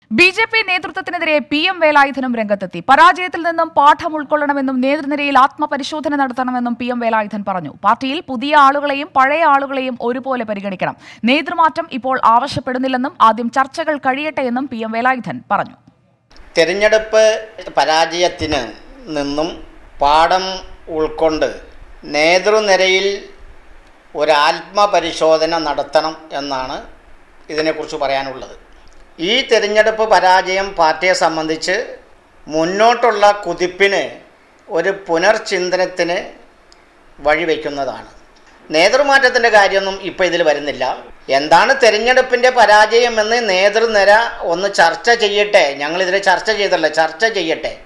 B J P നേതൃത്വത്തിനെതിരെ P M വേലായുധനും രംഗത്തെത്തി പരാജയത്തിൽ നിന്നും പാഠം ഉൾക്കൊള്ളണമെന്നും നേതൃനിരയിൽ ആത്മപരിശോധന നടത്തണമെന്നും പി എം വേലായുധൻ പറഞ്ഞു പാർട്ടിയിൽ പുതിയ ആളുകളെയും പഴയ ആളുകളെയും ഒരുപോലെ പരിഗണിക്കണം നേതൃമാറ്റം ഇപ്പോൾ ആവശ്യപ്പെടുന്നില്ലെന്നും ആദ്യം ചർച്ചകൾ കഴിയട്ടെ എന്നും പി എം വേലായുധൻ പറഞ്ഞു തിരഞ്ഞെടുപ്പ് പരാജയത്തിന് നിന്നും പാഠം ഉൾക്കൊണ്ട് നേതൃനിരയിൽ ഒരാത്മപരിശോധന നടത്തണം എന്നാണ് ഇതിനെക്കുറിച്ച് പറയാനുള്ളത് ഈ തിരഞ്ഞെടുപ്പ് പരാജയം പാർട്ടിയെ സംബന്ധിച്ച് മുന്നോട്ടുള്ള കുതിപ്പിന് ഒരു പുനർചിന്തനത്തിന് വഴിവെക്കുന്നതാണ് നേതൃമാറ്റത്തിൻ്റെ കാര്യമൊന്നും ഇപ്പോൾ ഇതിൽ വരുന്നില്ല എന്താണ് തിരഞ്ഞെടുപ്പിൻ്റെ പരാജയം എന്ന് നേതൃനിര ഒന്ന് ചർച്ച ചെയ്യട്ടെ ഞങ്ങളിതിൽ ചർച്ച ചെയ്തല്ലോ ചർച്ച ചെയ്യട്ടെ